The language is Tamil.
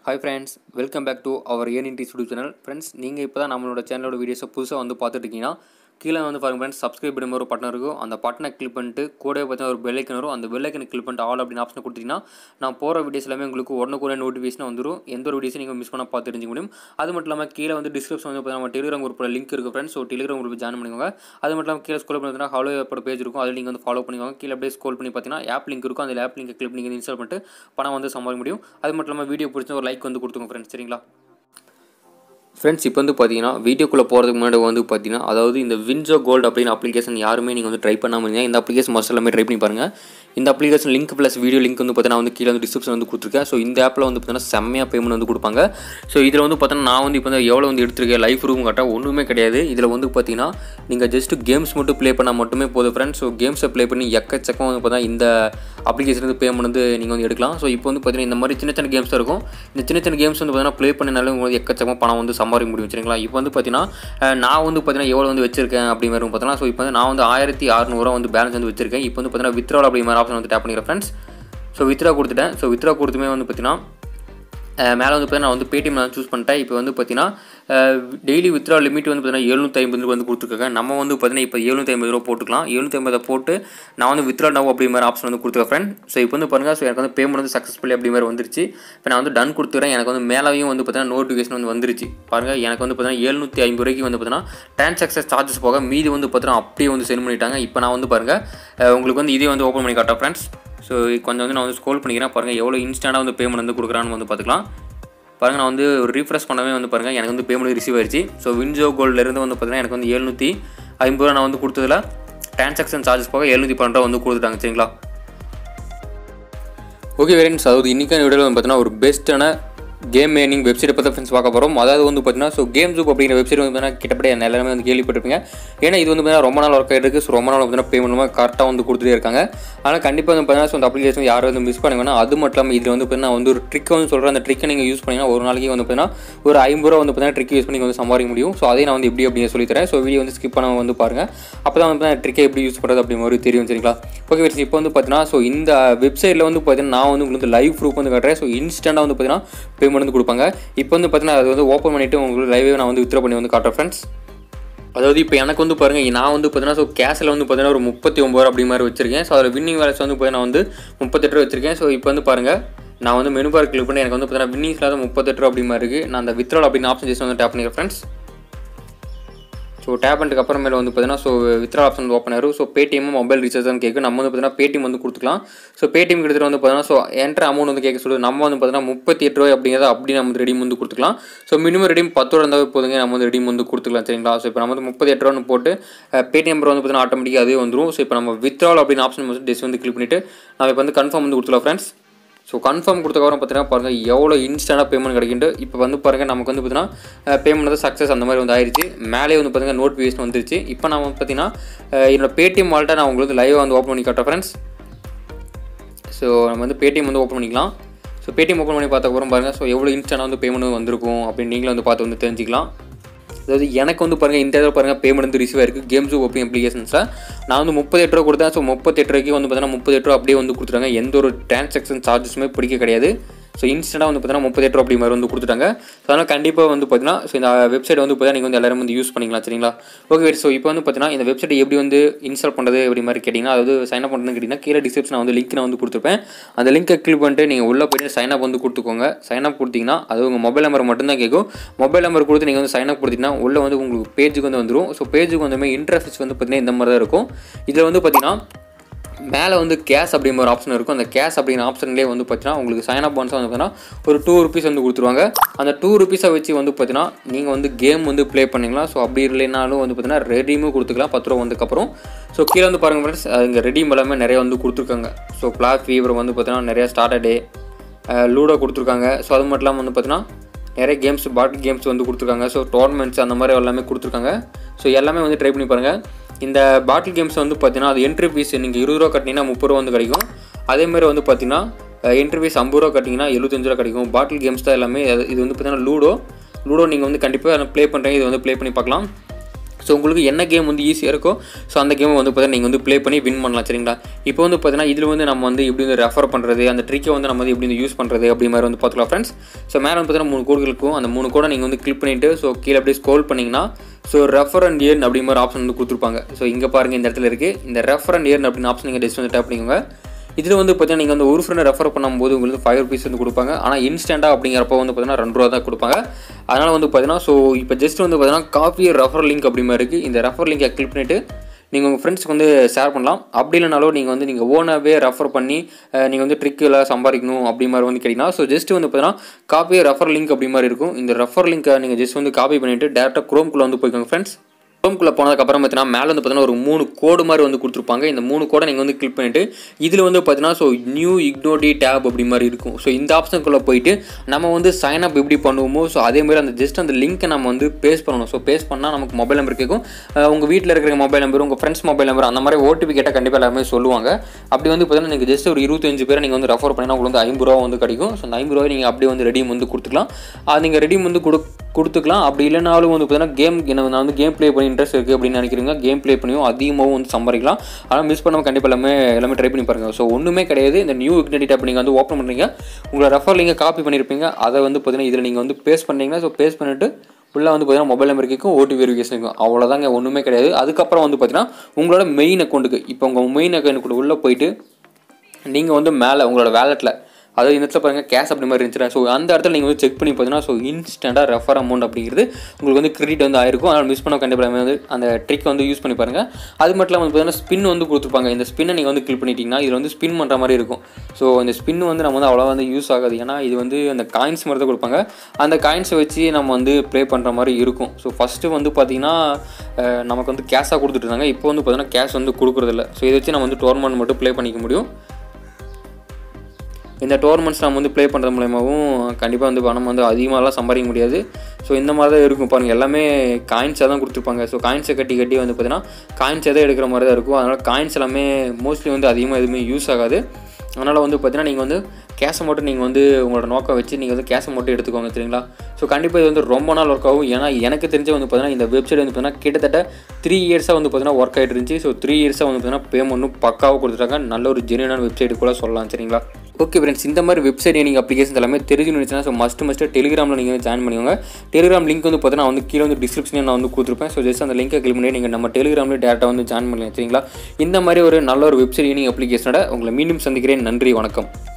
hi friends welcome back to our AND studio channel friends நீங்கள் இப்போ தான் நம்மளோட சேனலோட வீடியோஸை புதுசாக வந்து பார்த்துட்டு இருக்கீங்கன்னா கீழே வந்து பாருங்க ஃப்ரெண்ட்ஸ் சப்ஸ்கிரைப் பண்ணுற ஒரு பட்டன் இருக்கும் அந்த பட்டனை கிளிக் பண்ணிட்டு கூட பார்த்தீங்கன்னா ஒரு பெல்லைக்கன் வரும் அந்த பெல்லைக்கனை கிளிக் பண்ணிட்டு ஆல் அப்படின்னு ஆப்ஷன் கொடுத்தீங்கன்னா நான் போகிற வீடியோஸ் எல்லாமே உங்களுக்கு உடனுக்குடனே நோட்டிஃபிகேஷன் வந்துடும் எந்த ஒரு வீடியோஸும் நீங்கள் மிஸ் பண்ண பார்த்து தெரிஞ்சுக்க முடியும் அது மட்டும் இல்லாமல் கீழே வந்து டிஸ்கிரிப்ஷன் வந்து பார்த்தீங்கன்னா நம்ம டெலிகிராம் குரூப்போட லிங்க் இருக்குது friends so Telegram group join பண்ணிக்கோங்க அது மட்டும் இல்லாமல் கீழே ஸ்கோல் பண்ணி ஹாலோ ஆப்போட பேஜ் இருக்கும் அதில் நீங்கள் வந்து ஃபாலோ பண்ணிக்கோங்க கீழே அப்படியே ஸ்கோல் பண்ணி பார்த்தீங்கன்னா ஆப் லிங்க் இருக்கும் அந்த ஆப் லிங்க் கிளிக் பண்ணி இன்ஸ்டால் பண்ணிட்டு பணம் வந்து சம்பாதிக்க முடியும் அது மட்டும் இல்லாமல் வீடியோ பிடிச்ச ஒரு லைக் வந்து கொடுத்துங்க ஃப்ரெண்ட்ஸ் சரிங்களா ஃப்ரெண்ட்ஸ் இப்போ வந்து பார்த்தீங்கன்னா வீடியோக்குள்ளே போகிறதுக்கு முன்னாடி வந்து பார்த்தீங்கன்னா அதாவது இந்த வின்ஜோ கோல்டு அப்படின்னு அப்ளிகேஷன் யாருமே நீங்கள் வந்து ட்ரை பண்ணாமல் இருந்தீங்க இந்த அப்ளிகேஷன் மஸ்ட் எல்லாமே ட்ரை பண்ணி பாருங்கள் இந்த application link plus video link வந்து பார்த்தீங்கன்னா வந்து கீழே வந்து டிஸ்கிரிப்ஷன் வந்து கொடுத்துருக்கேன் ஸோ இந்த ஆப்பில் வந்து பார்த்தீங்கன்னா செம்மையாக பேமெண்ட் வந்து கொடுப்பாங்க ஸோ இதில் வந்து பார்த்தீங்கன்னா நான் வந்து இப்போ வந்து எவ்வளோ வந்து எடுத்திருக்கேன் லைஃப் ரூம் கரெக்டாக ஒன்றுமே கிடையாது இதில் வந்து பார்த்தீங்கன்னா நீங்கள் ஜஸ்ட் கேம்ஸ் மட்டும் ப்ளே பண்ணால் மட்டுமே போதும் ஃப்ரெண்ட்ஸ் ஸோ கேம்ஸை ப்ளே பண்ணி எக்கச்சக்கம் வந்து பார்த்தா இந்த அப்ளிகேஷன் வந்து பேமெண்ட் வந்து நீங்கள் வந்து எடுக்கலாம் ஸோ இப்போ வந்து பார்த்தீங்கன்னா இந்த மாதிரி சின்ன சின்ன கேம்ஸ் இருக்கும் இந்த சின்ன சின்ன கேம்ஸ் வந்து பார்த்தீங்கன்னா ப்ளே பண்ணினாலும் உங்களுக்கு எக்கச்சக்கமாக பணம் வந்து சம்பாதிக்க முடியும் சரிங்களா இப்போ வந்து பார்த்தீங்கன்னா அஹ், நான் வந்து பார்த்தீங்கன்னா எவ்வளோ வந்து வச்சிருக்கேன் அப்படி மாதிரி பார்த்தீங்கன்னா ஸோ இப்போ வந்து நான் வந்து ஆயிரத்தி அறநூறுவா வந்து பேலன்ஸ் வந்து வச்சிருக்கேன் இப்போ வந்து பார்த்தீங்கன்னா வித்ரால் அப்படி மாதிரி ஆப்ஷன் வந்து டேப் பண்ணிக்கிறேன் ஃப்ரெண்ட்ஸ் ஸோ வித்ரா கொடுத்துட்டேன் ஸோ வித்ரா கொடுத்துமே வந்து பார்த்தீங்கன்னா அஹ் மேலே வந்து பார்த்தீங்கன்னா நான் வந்து பேடிஎம் நான் சூஸ் பண்ணிட்டேன் இப்போ வந்து பார்த்தீங்கன்னா டெய்லி வித்ரா லிமிட் வந்து பார்த்தீங்கன்னா எழுநூற்றி ஐம்பது ரூபா வந்து கொடுத்துருக்காங்க நம்ம வந்து பார்த்தீங்கன்னா இப்போ எழுநூற்றி ஐம்பது ரூபா போட்டுக்கலாம் எழுநூற்றி ஐம்பதை போட்டு நான் வந்து வித்ரா நவ் அப்படி மாதிரி ஆப்ஷன் வந்து கொடுத்துருக்கேன் ஃப்ரெண்ட் ஸோ இப்போ வந்து பாருங்கள் ஸோ எனக்கு வந்து பேமெண்ட் வந்து சக்ஸஸ்ஃபுல்லி அப்படி மாதிரி வந்துருச்சு இப்போ நான் வந்து டன் கொடுத்துறேன் எனக்கு வந்து மேலேயும் வந்து பார்த்தீங்கன்னா நோட்டிஃபிகேஷன் வந்து வந்துருச்சு பாருங்கள் எனக்கு வந்து பார்த்தீங்கன்னா எழுநூற்றி ஐம்பது ரூபாய்க்கு வந்து பார்த்தீங்கன்னா டிரான்சாக்ஷன் சார்ஜஸ் போக மீதி வந்து பார்த்தீங்கன்னா அப்படியே வந்து சென்ட் பண்ணிட்டாங்க இப்போ நான் வந்து பாருங்கள் அஹ் உங்களுக்கு வந்து இதே வந்து ஓப்பன் பண்ணி காட்டேன் ஃப்ரெண்ட்ஸ் ஸோ கொஞ்சம் வந்து நான் வந்து ஸ்க்ரோல் பண்ணிக்கிறேன் பாருங்கள் எவ்வளோ இன்ஸ்டண்ட்டாக வந்து பேமெண்ட் வந்து கொடுக்குறான்னு வந்து பார்த்துக்கலாம் பாருங்கள் நான் வந்து ஒரு ரீஃப்ரெஷ் பண்ணவே வந்து பாருங்கள் எனக்கு வந்து பேமெண்ட் ரிசீவ் ஆயிடுச்சு ஸோ வின்ஜோ கோல்ட்லேருந்து வந்து பார்த்தீங்கன்னா எனக்கு வந்து எழுநூற்றி ஐம்பது ரூபா நான் வந்து கொடுத்ததில் டிரான்சாக்ஷன் சார்ஜஸ் போக எழுநூற்றி பன்னெண்டு ரூபா வந்து கொடுத்துட்டாங்க சரிங்களா ஓகே வேரன்ஸ் அதாவது இன்றைக்கான வீடியோவில் வந்து பார்த்தீங்கன்னா ஒரு பெஸ்ட்டான கேம் ஏர்னிங் வெப்சைட்டை பற்றி ஃப்ரெண்ட்ஸ் பார்க்க போகிறோம் அதாவது வந்து பார்த்தீங்கன்னா ஸோ கேம் ஜூப் அப்படிங்கிற வெப்சைட் வந்து பார்த்தீங்கன்னா கிட்டத்தட்ட என்ன எல்லாருமே வந்து கேள்விப்பட்டிருப்பீங்க ஏன்னா இது வந்து பார்த்தீங்கன்னா ரொம்ப நாள் ஒர்க் ஆகிட்டு இருக்குது ஸோ ரொம்ப நாள் பார்த்தீங்கன்னா பேமெண்ட் கரெக்டாக வந்து கொடுத்துட்டே இருக்காங்க ஆனால் கண்டிப்பாக வந்து பார்த்தீங்கன்னா ஸோ அந்த அப்ளிகேஷன் யாரும் வந்து மிஸ் பண்ணுங்கன்னா அது மட்டும் இல்லாமல் இதில் வந்து பார்த்தீங்கன்னா வந்து ஒரு ட்ரிக் வந்து சொல்கிறேன் அந்த ட்ரிக்கை நீங்கள் யூஸ் பண்ணிங்கன்னா ஒரு நாளைக்கு வந்து பார்த்தீங்கன்னா ஒரு ஐம்பது ரூபா வந்து பார்த்தீங்கன்னா ட்ரிக் யூஸ் பண்ணி வந்து சம்பாதிக்க முடியும் ஸோ அதே நான் வந்து எப்படி அப்படின்னு சொல்லி தரேன் ஸோ வீடியோ வந்து ஸ்கிப் பண்ண வந்து பாருங்கள் அப்போ தான் வந்து ட்ரிக்கை எப்படி யூஸ் பண்ணுறது அப்படி மாதிரி தெரியும் சரிங்களா ஓகே இப்போ வந்து பார்த்தீங்கன்னா ஸோ இந்த வெப்சைட்டில் வந்து பார்த்தீங்கன்னா நான் வந்து உங்களுக்கு லைவ் ப்ரூஃப் வந்து காட்டுறேன் ஸோ இன்ஸ்டண்ட்டாக வந்து பார்த்தீங்கன்னா பேமெண்ட் வந்து கொடுப்பாங்க இப்போ வந்து பார்த்தீங்கன்னா அது வந்து ஓப்பன் பண்ணிவிட்டு உங்களுக்கு லைவே நான் வந்து வித்ரா பண்ணி வந்து காட்டுறேன் ஃப்ரெண்ட்ஸ் அதாவது இப்போ எனக்கு வந்து பாருங்கள் நான் வந்து பார்த்தீங்கன்னா ஸோ கேஷில் வந்து பார்த்தீங்கன்னா ஒரு முப்பத்தி ஒம்பது ரூபா அப்படி மாதிரி வச்சிருக்கேன் ஸோ அதில் வின்னிங் வேலஸ் வந்து பார்த்தீங்கன்னா வந்து முப்பத்தெட்டு ரூபா வச்சிருக்கேன் ஸோ இப்போ வந்து பாருங்கள் நான் வந்து மெனு பார் கிளிக் பண்ணி எனக்கு வந்து பார்த்தீங்கன்னா வின்னிங்ஸில் தான் முப்பத்தெட்டு ரூபா அப்படி மாதிரி இருக்குது நான் அந்த வித்ரால் அப்படின்னு ஆப்ஷன் ஜஸ்ட் வந்து டேப் பண்ணிக்கிறேன் ஃப்ரெண்ட்ஸ் ஸோ டேப் பண்ணிட்டு அப்புறமேல வந்து பார்த்தீங்கன்னா ஸோ வித்ரா ஆப்ஷன் வந்து ஓப்பன் ஆயிரும் ஸோ பேடிஎம் மொபைல் ரீசார்ஜ் தான் கேட்கும் நம்ம வந்து பார்த்தீங்கன்னா பேடிஎம் வந்து கொடுத்துக்கலாம் ஸோ பேடிஎம் கிட்டத்தட்ட வந்து பார்த்தீங்கன்னா ஸோ என்ட்ரு அமௌண்ட் வந்து கேட்க சொல்லுது நம்ம வந்து பார்த்தீங்கன்னா முப்பத்தி எட்டு ரூபாய் அப்படிங்கிறத அப்படி நம்ம வந்து ரெடியும் வந்து கொடுத்துக்கலாம் ஸோ மினிமம் ரெடியும் பத்து ரூபா இருந்தால் போதுங்க நம்ம வந்து ரெடியும் வந்து கொடுத்துக்கலாம் சரிங்களா ஸோ இப்போ நம்ம வந்து முப்பத்தி எட்டு ரூபான்னு போட்டு பேடிஎம் நம்பர் வந்து பார்த்தீங்கன்னா ஆட்டோமேட்டிக்காக அதே வந்துடும் ஸோ இப்போ நம்ம வித்ரால் அப்படின்னு ஆப்ஷன் வந்து டெஸ்ட் வந்து கிளிக் பண்ணிவிட்டு நம்ம இப்போ வந்து கன்ஃபார்ம் வந்து கொடுத்துக்கலாம் ஃப்ரெண்ட்ஸ் ஸோ கன்ஃபார்ம் கொடுத்தக்கப்புறம் பார்த்தீங்கன்னா பாருங்கள் எவ்வளோ இன்ஸ்டண்ட்டாக பேமெண்ட் கிடைக்குது இப்போ வந்து பாருங்கள் நமக்கு வந்து பார்த்தீங்கன்னா பேமெண்ட் வந்து சக்ஸஸ் அந்த மாதிரி வந்து ஆயிடுச்சு மேலே வந்து பார்த்தீங்கன்னா நோட்டிஃபிகேஷன் வந்துருச்சு இப்போ நான் வந்து பார்த்தீங்கன்னா அஹ், என்னோட பேடிஎம் வால்ட்டை நான் உங்களுக்கு லைவாக வந்து ஓப்பன் பண்ணி காட்டுறேன் ஃப்ரெண்ட்ஸ் ஸோ நம்ம வந்து பேடிஎம் வந்து ஓப்பன் பண்ணிக்கலாம் ஸோ பேடிஎம் ஓப்பன் பண்ணி பார்த்தக்கப்புறம் பாருங்கள் ஸோ எவ்வளோ இன்ஸ்டன்ட்டாக வந்து பேமெண்ட் வந்திருக்கும் அப்படின்னு நீங்களும் வந்து பார்த்து வந்து தெரிஞ்சிக்கலாம் அதாவது எனக்கு வந்து பாருங்கள் இந்த இதில் பாருங்கள் பேமெண்ட் வந்து ரிசீவ் ஆயிருக்கு கேம்ஸ் ஓப்பி அப்ளிகேஷன்ஸில் நான் வந்து முப்பத்தெட்டு ரூபா கொடுத்தேன் ஸோ முப்பத்தெட்டு ரூபாய்க்கு வந்து பார்த்தீங்கன்னா முப்பத்தெட்டு ரூபா அப்படியே வந்து கொடுத்துட்டாங்க எந்த ஒரு டிரான்சாக்ஷன் சார்ஜஸுமே பிடிக்க கிடையாது ஸோ இன்ஸ்டண்ட்டாக வந்து பார்த்தீங்கன்னா முப்பத்தெட்டு ரூபா அப்படி மாதிரி வந்து கொடுத்துட்டாங்க ஸோ அதனால் கண்டிப்பாக வந்து பார்த்தீங்கன்னா ஸோ இந்த வெப்சைட் வந்து பார்த்தீங்கன்னா நீங்கள் வந்து எல்லாரும் வந்து யூஸ் பண்ணிக்கலாம் சரிங்களா ஓகே ஸோ இப்போ வந்து பார்த்தீங்கன்னா இந்த வெப்சைட் எப்படி வந்து இன்ஸ்டால் பண்ணுறது அப்படி மாதிரி கேட்டிங்கன்னா அதாவது சைன் அப் பண்ணுறதுன்னு கேட்டிங்கன்னா கீழே டிஸ்கிரிப்ஷன் வந்து லிங்க் நான் வந்து கொடுத்துருப்பேன் அந்த லிங்கை கிளிக் பண்ணிட்டு நீங்கள் உள்ளே போயிட்டு சைன் அப் வந்து கொடுத்துக்கோங்க சைன் அப் கொடுத்தீங்கன்னா அது உங்கள் மொபைல் நம்பர் மட்டும்தான் கேட்கும் மொபைல் நம்பர் கொடுத்து நீங்கள் வந்து சைன் அப் கொடுத்தீங்கன்னா உள்ளே வந்து உங்களுக்கு பேஜுக்கு வந்து வந்துடும் ஸோ பேஜுக்கு வந்து இன்டர்ஃபேஸ் வந்து பார்த்தீங்கன்னா இந்த மாதிரி தான் இருக்கும் இதில் வந்து பார்த்தீங்கன்னா மேலே வந்து கேஷ் அப்படிங்கிற ஒரு ஆப்ஷன் இருக்கும் அந்த கேஷ் அப்படிங்கிற ஆப்ஷன்லேயே வந்து பார்த்தீங்கன்னா உங்களுக்கு சைன் அப் பான்ஸ் வந்து பார்த்தீங்கன்னா ஒரு டூ ருபீஸ் வந்து கொடுத்துருவாங்க அந்த டூ ருபீஸை வச்சு வந்து பார்த்தீங்கன்னா நீங்கள் வந்து கேம் வந்து ப்ளே பண்ணிக்கலாம் ஸோ அப்படி இல்லைனாலும் வந்து பார்த்தீங்கன்னா ரெடியும் கொடுத்துக்கலாம் பத்து ரூபா வந்ததுக்கப்புறம் ஸோ கீழே வந்து பாருங்கள் ஃப்ரெண்ட்ஸ் இங்கே ரெடியும் எல்லாமே நிறைய வந்து கொடுத்துருக்காங்க ஸோ பிளாக் ஃபீவர் வந்து பார்த்தீங்கன்னா நிறைய ஸ்டார்டர் டே லூடோ கொடுத்துருக்காங்க ஸோ அது மட்டும் இல்லாமல் வந்து பார்த்தீங்கன்னா நிறைய கேம்ஸ் பாட்டில் கேம்ஸ் வந்து கொடுத்துருக்காங்க ஸோ டோர்னமெண்ட்ஸ் அந்த மாதிரி எல்லாமே கொடுத்துருக்காங்க ஸோ எல்லாமே வந்து ட்ரை பண்ணி பாருங்கள் இந்த பாட்டில் கேம்ஸ் வந்து பார்த்தீங்கன்னா அது என்ட்ரி ஃபீஸ் நீங்கள் இருபது ரூபா கட்டினீங்கன்னா முப்பது ரூபா வந்து கிடைக்கும் அதேமாதிரி வந்து பார்த்தீங்கன்னா என்ட்ரி ஃபீஸ் ஐம்பது ரூபா கட்டிங்கன்னா எழுபத்தஞ்சு ரூபா கிடைக்கும் பாட்டில் கேம்ஸ் தான் எல்லாமே அது- இது வந்து பார்த்தீங்கன்னா லூடோ லூடோ நீங்கள் வந்து கண்டிப்பாக ப்ளே பண்ணுறீங்க இது வந்து ப்ளே பண்ணி பார்க்கலாம் ஸோ உங்களுக்கு என்ன கேம் வந்து ஈஸியாக இருக்கோ ஸோ அந்த கேமை வந்து பார்த்தீங்கன்னா நீங்கள் வந்து ப்ளே பண்ணி வின் பண்ணலாம் சரிங்களா இப்போ வந்து பார்த்தீங்கன்னா இதில் வந்து நம்ம வந்து எப்படி வந்து ரெஃபர் பண்ணுறது அந்த ட்ரிக்கை வந்து நம்ம வந்து எப்படி வந்து யூஸ் பண்ணுறது அப்படி மாதிரி வந்து பார்த்துக்கலாம் ஃப்ரெண்ட்ஸ் ஸோ மேலே வந்து பார்த்தீங்கன்னா மூணு கோடுகள் இருக்கும் அந்த மூணு கோடை நீங்கள் வந்து கிளிக் பண்ணிவிட்டு ஸோ கீழே அப்படியே ஸ்க்ரோல் பண்ணிங்கன்னா ஸோ ரெஃபர் அண்ட் இயர்ன் அப்படி மாதிரி ஆப்ஷன் வந்து கொடுத்துருப்பாங்க ஸோ இங்கே பாருங்கள் இந்த இடத்துல இருக்குது இந்த ரெஃபர் அண்ட் இயர்ன் அப்படின்னு ஆப்ஷன் நீங்கள் ஜஸ்ட் வந்து டேப் பண்ணிக்கோங்க இதில் வந்து பார்த்தீங்கன்னா நீங்கள் வந்து ஒரு ஃப்ரெண்டை ரெஃபர் பண்ணும்போது உங்களுக்கு ஃபைவ் ருபீஸ் வந்து கொடுப்பாங்க ஆனால் இன்ஸ்டண்ட்டாக அப்படிங்கிறப்ப வந்து பார்த்தீங்கன்னா ரெண்டு ரூபா தான் கொடுப்பாங்க அதனால் வந்து பார்த்தீங்கன்னா ஸோ இப்போ ஜஸ்ட் வந்து பார்த்தீங்கன்னா காப்பி ரெஃபர் லிங்க் அப்படி மாதிரி இருக்குது இந்த ரெஃபர் லிங்கை கிளிக் பண்ணிவிட்டு நீங்கள் உங்கள் ஃப்ரெண்ட்ஸ்க்கு வந்து ஷேர் பண்ணலாம் அப்படி இல்லைனாலும் நீங்கள் வந்து நீங்கள் ஓனாகவே ரெஃபர் பண்ணி நீங்கள் வந்து ட்ரிக்கில் சம்பாதிக்கணும் அப்படி மாதிரி வந்து கேட்டிங்கன்னா ஸோ ஜஸ்ட் வந்து பார்த்தீங்கன்னா காப்பி ரெஃபர் லிங்க் அப்படி மாதிரி இருக்கும் இந்த ரெஃபர் லிங்கை நீங்கள் ஜஸ்ட் வந்து காப்பி பண்ணிவிட்டு டேரெக்டாக குரோம்குள்ளே வந்து போய்க்கோங்க ஃப்ரெண்ட்ஸ் குரோம்குள்ளே போனதுக்கப்புறம் பார்த்தீங்கன்னா மேலே வந்து பார்த்தீங்கன்னா ஒரு மூணு கோடு மாதிரி வந்து கொடுத்துருப்பாங்க இந்த மூணு கோடை நீங்கள் வந்து கிளிக் பண்ணிவிட்டு இதில் வந்து பார்த்தீங்கன்னா ஸோ நியூ இக்னோடி டேப் அப்படி மாதிரி இருக்கும் ஸோ இந்த ஆப்ஷனுக்குள்ளே போயிட்டு நம்ம வந்து சைன் அப் எப்படி பண்ணுவோமோ ஸோ அதே மாதிரி அந்த ஜஸ்ட் அந்த லிங்க்கை நம்ம வந்து பேஸ் பண்ணணும் ஸோ பேஸ் பண்ணால் நமக்கு மொபைல் நம்பர் கேட்கும் உங்கள் வீட்டில் இருக்கிற மொபைல் நம்பர் உங்கள் ஃப்ரெண்ட்ஸ் மொபைல் நம்பர் அந்த மாதிரி ஓடிபி கேட்டால் கண்டிப்பாக எல்லாமே சொல்லுவாங்க அப்படி வந்து பார்த்தீங்கன்னா நீங்கள் ஜஸ்ட் ஒரு இருபத்தஞ்சு பேரை நீங்கள் வந்து ரெஃபர் பண்ணினா உங்களுக்கு வந்து ஐம்பது ரூபா வந்து கிடைக்கும் ஸோ அந்த ஐம்பது ரூபாய் நீங்கள் அப்படியே வந்து ரெடியும் வந்து கொடுத்துக்கலாம் அது நீங்கள் ரெடியும் வந்து கொடு கொடுத்துக்கலாம் அப்படி இல்லைனாலும் வந்து பார்த்தீங்கன்னா கேம் என்ன நான் வந்து கேம் ப்ளே பண்ணி இன்ட்ரெஸ்ட் இருக்குது அப்படின்னு நினைக்கிறீங்க கேம் ப்ளே பண்ணியும் அதிகமாகவும் வந்து சம்பாதிக்கலாம் ஆனால் மிஸ் பண்ணாமல் கண்டிப்பாக எல்லாமே எல்லாமே ட்ரை பண்ணி பாருங்கள் ஸோ ஒன்றுமே கிடையாது இந்த நியூ இக்னடி டேப் நீங்கள் வந்து ஓப்பன் பண்ணுறீங்க உங்களோட ரெஃபர் லிங்கை காப்பி பண்ணியிருப்பீங்க அதை வந்து பார்த்தீங்கன்னா இதில் நீங்கள் வந்து பேஸ்ட் பண்ணீங்கன்னா ஸோ பேஸ்ட் பண்ணிவிட்டு ஃபுல்லாக வந்து பார்த்தீங்கன்னா மொபைல் நம்பர் கேட்கும் ஓடி வெரிஃபிகேஷன் இருக்கும் அவ்வளோதாங்க ஒன்றுமே கிடையாது அதுக்கப்புறம் வந்து பார்த்தீங்கன்னா உங்களோட மெயின் அக்கௌண்ட்டுக்கு இப்போ உங்கள் மெயின் அக்கௌண்ட்டுக்குள்ள உள்ளே போயிட்டு நீங்கள் வந்து மேலே உங்களோட வேலெட்டில் அதாவது இந்த இடத்துல பாருங்கள் கேஷ் அப்படி மாதிரி இருந்துச்சுன்னா ஸோ அந்த இடத்துல நீங்கள் வந்து செக் பண்ணி பார்த்தீங்கன்னா ஸோ இன்ஸ்டண்ட்டாக ரெஃபர் அமௌண்ட் அப்படிங்கிறது உங்களுக்கு வந்து கிரெடிட் வந்து ஆயிருக்கும் அதனால் மிஸ் பண்ண கண்டிப்பாக வந்து அந்த ட்ரிக் வந்து யூஸ் பண்ணி பாருங்கள் அது மட்டும் இல்லாமல் வந்து பார்த்தீங்கன்னா ஸ்பின் வந்து கொடுத்துருப்பாங்க இந்த ஸ்பின்னை நீங்கள் வந்து கிளிக் பண்ணிட்டீங்கன்னா இதில் வந்து ஸ்பின் பண்ணுற மாதிரி இருக்கும் ஸோ இந்த ஸ்பின் வந்து நம்ம வந்து அவ்வளோ வந்து யூஸ் ஆகாது ஏன்னா இது வந்து அந்த காயின்ஸ் மாதிரி தான் கொடுப்பாங்க அந்த காயின்ஸை வச்சு நம்ம வந்து ப்ளே பண்ணுற மாதிரி இருக்கும் ஸோ ஃபஸ்ட்டு வந்து பார்த்திங்கன்னா அஹ், நமக்கு வந்து கேஷாக கொடுத்துட்டு இருந்தாங்க இப்போ வந்து பார்த்தீங்கன்னா கேஷ் வந்து கொடுக்குறதில்ல ஸோ இதை வச்சு நம்ம வந்து டோர்னமெண்ட் மட்டும் ப்ளே பண்ணிக்க முடியும் இந்த டோர்னமெண்ட்ஸ் நம்ம வந்து ப்ளே பண்ணுறது மூலயமாவும் கண்டிப்பாக வந்து பணம் வந்து அதிகமாகலாம் சம்பாதிக்க முடியாது ஸோ இந்த மாதிரி தான் இருக்கும் பாருங்கள் எல்லாமே காயின்ஸாக தான் கொடுத்துருப்பாங்க ஸோ காயின்ஸை கட்டி கட்டி வந்து பார்த்தீங்கன்னா காயின்ஸ் எதை எடுக்கிற மாதிரி தான் இருக்கும் அதனால் காயின்ஸ் எல்லாமே மோஸ்ட்லி வந்து அதிகமாக எதுவுமே யூஸ் ஆகாது அதனால் வந்து பார்த்தீங்கன்னா நீங்கள் வந்து கேஷை மட்டும் நீங்கள் வந்து உங்களோட நோக்கம் வச்சு நீங்கள் வந்து கேஷை மட்டும் எடுத்துக்கோங்க சரிங்களா ஸோ கண்டிப்பாக இது வந்து ரொம்ப நாள் ஒர்க் ஆகும் ஏன்னா எனக்கு தெரிஞ்ச வந்து பார்த்தீங்கன்னா இந்த வெப்சைட் வந்து பார்த்தீங்கன்னா கிட்டத்தட்ட த்ரீ இயர்ஸாக வந்து பார்த்தீங்கன்னா ஒர்க் ஆகிட்டு இருந்துச்சு ஸோ த்ரீ இயர்ஸாக வந்து பார்த்தீங்கன்னா பேமெண்ட்டும் பக்காவாக கொடுத்துட்டாங்க நல்ல ஒரு ஜெனியூனான வெப்சைட் கூட சொல்லலாம் சரிங்களா ஓகே ஃப்ரெண்ட்ஸ் இந்த மாதிரி வெப்சைட் நீங்கள் அப்ளிகேஷன் எல்லாமே தெரிஞ்சு நினச்சுன்னா ஸோ மஸ்ட் மஸ்ட்டு டெலிகிராமில் நீங்கள் வந்து ஜாயின் பண்ணிக்கோங்க டெலிகிராம் லிங்க் வந்து பார்த்தீங்கன்னா வந்து கீழே வந்து டிஸ்கிரிப்ஷனில் நான் வந்து கொடுத்துருப்பேன் ஸோ ஜஸ்ட் அந்த லிங்கை கிளிக் பண்ணி நீங்கள் நம்ம டெலிகிராமில் டேரெக்டாக வந்து ஜாயின் பண்ணலாம் சரிங்களா இந்த மாதிரி ஒரு நல்ல ஒரு வெப்சைட் நீங்கள் அப்ளிகேஷனோட உங்களை மீண்டும் சந்திக்கிறேன் நன்றி வணக்கம்